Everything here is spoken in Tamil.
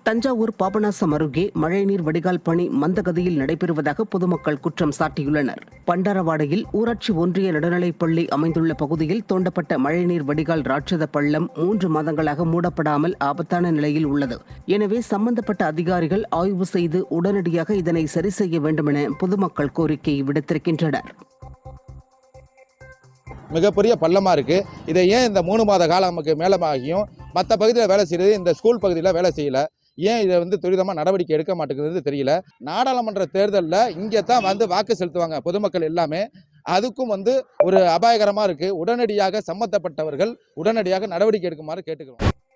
தஞ்சாவூர் பாபநாசம் அருகே மழைநீர் வடிகால் பணி மந்தகதியில் நடைபெறுவதாக பொதுமக்கள் குற்றம் சாட்டியுள்ளனர் பண்டரவாடையில் ஊராட்சி ஒன்றிய நடுநிலைப்பள்ளி அமைந்துள்ள பகுதியில் தோண்டப்பட்ட மழைநீர் வடிகால் ராட்சத பள்ளம் மூன்று மாதங்களாக மூடப்படாமல் ஆபத்தான நிலையில் உள்ளது எனவே சம்பந்தப்பட்ட அதிகாரிகள் ஆய்வு செய்து உடனடியாக இதனை சரி செய்ய வேண்டுமென பொதுமக்கள் கோரிக்கை விடுத்திருக்கின்றனர் மிகப்பெரிய பள்ளமாக இருக்குது இதை ஏன் இந்த மூணு மாத காலம் நமக்கு மேலமாகியும் மற்ற பகுதியில் வேலை செய்கிறது இந்த ஸ்கூல் பகுதியில் வேலை செய்யல ஏன் இதை வந்து துரிதமாக நடவடிக்கை எடுக்க மாட்டேங்குது தெரியல நாடாளுமன்ற தேர்தலில் இங்கே தான் வந்து வாக்கு செலுத்துவாங்க பொதுமக்கள் எல்லாமே அதுக்கும் வந்து ஒரு அபாயகரமாக இருக்குது உடனடியாக சம்மந்தப்பட்டவர்கள் உடனடியாக நடவடிக்கை எடுக்குமாறு கேட்டுக்கிறோம்